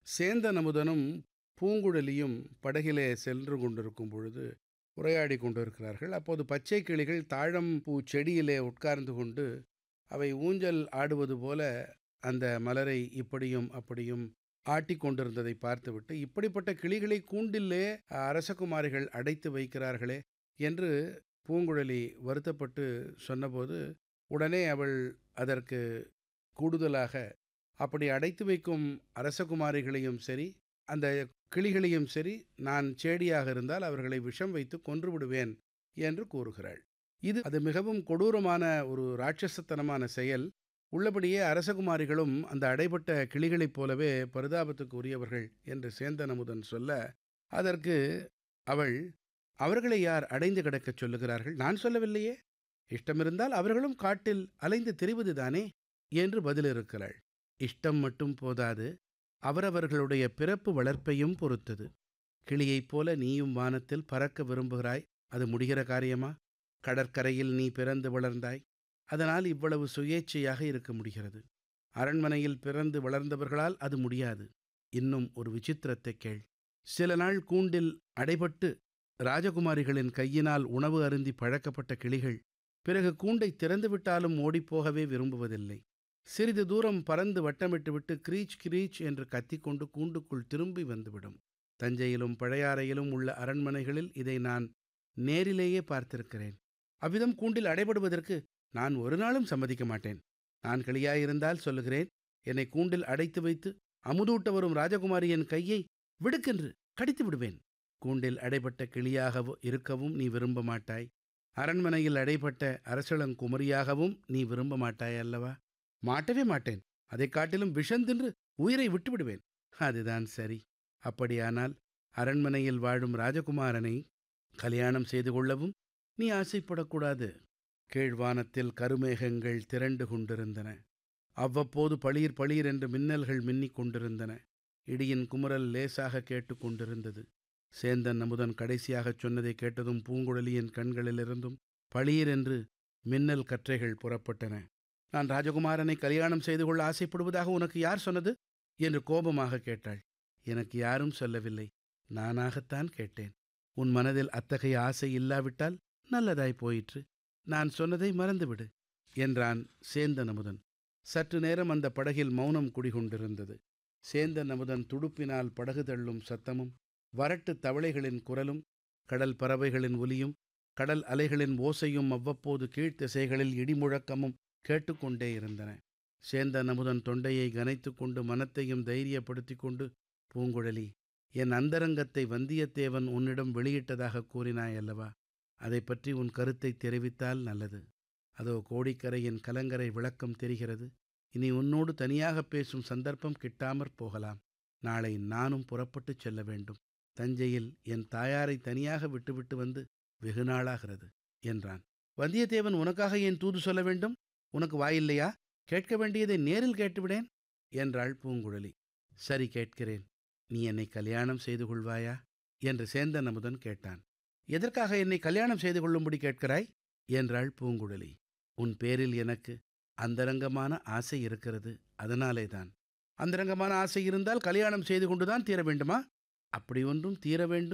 சேந்தன் அமுதனும் பூங்குழலியும் படகிலே சென்று கொண்டிருக்கும் பொழுது உரையாடி கொண்டிருக்கிறார்கள் அப்போது பச்சை கிளிகள் தாழம்பூ செடியிலே உட்கார்ந்து கொண்டு அவை ஊஞ்சல் ஆடுவது போல அந்த மலரை இப்படியும் அப்படியும் ஆட்டிக் கொண்டிருந்ததை பார்த்துவிட்டு இப்படிப்பட்ட கிளிகளை கூண்டிலே அரசகுமாரிகள் அடைத்து வைக்கிறார்களே என்று பூங்குழலி வருத்தப்பட்டு சொன்னபோது உடனே அவள் அதற்கு கூடுதலாக அப்படி அடைத்து வைக்கும் அரசகுமாரிகளையும் சரி அந்த கிளிகளையும் சரி நான் சேடியாக இருந்தால் அவர்களை விஷம் வைத்து கொன்று விடுவேன் என்று கூறுகிறாள் இது அது மிகவும் கொடூரமான ஒரு ராட்சசத்தனமான செயல் உள்ளபடியே அரசகுமாரிகளும் அந்த அடைபட்ட கிளிகளைப் போலவே பரிதாபத்துக்கு உரியவர்கள் என்று சேந்தன் அமுதன் சொல்ல அதற்கு அவள் அவர்களை யார் அடைந்து கிடக்கச் சொல்லுகிறார்கள் நான் சொல்லவில்லையே இஷ்டமிருந்தால் அவர்களும் காட்டில் அலைந்து திரிவதுதானே என்று பதிலிருக்கிறாள் இஷ்டம் மட்டும் போதாது அவரவர்களுடைய பிறப்பு வளர்ப்பையும் பொறுத்தது கிளியைப் போல நீயும் வானத்தில் பறக்க விரும்புகிறாய் அது முடிகிற காரியமா கடற்கரையில் நீ பிறந்து வளர்ந்தாய் அதனால் இவ்வளவு சுயேச்சையாக இருக்க முடிகிறது அரண்மனையில் பிறந்து வளர்ந்தவர்களால் அது முடியாது இன்னும் ஒரு விசித்திரத்தை கேள் சில நாள் கூண்டில் அடைபட்டு ராஜகுமாரிகளின் கையினால் உணவு அருந்தி பழக்கப்பட்ட கிளிகள் பிறகு கூண்டை திறந்துவிட்டாலும் ஓடிப்போகவே விரும்புவதில்லை சிறிது தூரம் பறந்து வட்டமிட்டுவிட்டு கிரீச் கிரீச் என்று கத்திக்கொண்டு கூண்டுக்குள் திரும்பி வந்துவிடும் தஞ்சையிலும் பழையாறையிலும் உள்ள அரண்மனைகளில் இதை நான் நேரிலேயே பார்த்திருக்கிறேன் அவ்விதம் கூண்டில் அடைபடுவதற்கு நான் ஒரு நாளும் சம்மதிக்க மாட்டேன் நான் கிளியாயிருந்தால் சொல்லுகிறேன் என்னை கூண்டில் அடைத்து வைத்து அமுதூட்ட வரும் ராஜகுமாரியின் கையை விடுக்கென்று கடித்து விடுவேன் கூண்டில் அடைபட்ட கிளியாக இருக்கவும் நீ விரும்ப மாட்டாய் அரண்மனையில் அடைபட்ட அரசளங்குமரியாகவும் நீ விரும்ப மாட்டாய் அல்லவா மாட்டவே மாட்டேன் அதைக் காட்டிலும் விஷந்தின்று உயிரை விட்டுவிடுவேன் அதுதான் சரி அப்படியானால் அரண்மனையில் வாழும் ராஜகுமாரனை கல்யாணம் செய்து கொள்ளவும் நீ ஆசைப்படக்கூடாது கீழ்வானத்தில் கருமேகங்கள் திரண்டு கொண்டிருந்தன அவ்வப்போது பளீர் பளீர் என்று மின்னல்கள் மின்னிக் கொண்டிருந்தன இடியின் குமுறல் லேசாக கேட்டு கொண்டிருந்தது சேந்தன் அமுதன் கடைசியாகச் சொன்னதை கேட்டதும் பூங்குழலியின் கண்களிலிருந்தும் பளீர் என்று மின்னல் கற்றைகள் புறப்பட்டன நான் ராஜகுமாரனை கல்யாணம் செய்து கொள்ள ஆசைப்படுவதாக உனக்கு யார் சொன்னது என்று கோபமாக கேட்டாள் எனக்கு யாரும் சொல்லவில்லை நானாகத்தான் கேட்டேன் உன் மனதில் அத்தகைய ஆசை இல்லாவிட்டால் நல்லதாய் போயிற்று நான் சொன்னதை மறந்துவிடு என்றான் சேந்தன் அமுதன் சற்று நேரம் அந்த படகில் மௌனம் குடிகொண்டிருந்தது சேந்தன் அமுதன் துடுப்பினால் படகு தள்ளும் சத்தமும் வரட்டு தவளைகளின் குரலும் கடல் பறவைகளின் ஒலியும் கடல் அலைகளின் ஓசையும் அவ்வப்போது கீழ்த்திசைகளில் இடிமுழக்கமும் கேட்டுக்கொண்டே இருந்தன சேந்தன் அமுதன் தொண்டையை கனைத்து கொண்டு மனத்தையும் தைரியப்படுத்தி கொண்டு பூங்குழலி என் அந்தரங்கத்தை வந்தியத்தேவன் உன்னிடம் வெளியிட்டதாக கூறினாய் அல்லவா அதை பற்றி உன் கருத்தை தெரிவித்தால் நல்லது அதோ கோடிக்கரையின் கலங்கரை விளக்கம் தெரிகிறது இனி உன்னோடு தனியாக பேசும் சந்தர்ப்பம் கிட்டாமற் போகலாம் நாளை நானும் புறப்பட்டுச் செல்ல வேண்டும் தஞ்சையில் என் தாயாரை தனியாக விட்டுவிட்டு வந்து வெகு நாளாகிறது என்றான் வந்தியத்தேவன் உனக்காக ஏன் தூது சொல்ல வேண்டும் உனக்கு வாயில்லையா கேட்க வேண்டியதை நேரில் கேட்டுவிடேன் என்றாள் பூங்குழலி சரி கேட்கிறேன் நீ என்னை கல்யாணம் செய்து கொள்வாயா என்று சேந்தன் அமுதன் கேட்டான் எதற்காக என்னை கல்யாணம் செய்து கொள்ளும்படி கேட்கிறாய் என்றாள் பூங்குழலி உன் பேரில் எனக்கு அந்தரங்கமான ஆசை இருக்கிறது அதனாலே தான் அந்தரங்கமான ஆசை இருந்தால் கல்யாணம் செய்து கொண்டுதான் தீர வேண்டுமா அப்படி ஒன்றும் தீர வேண்டும்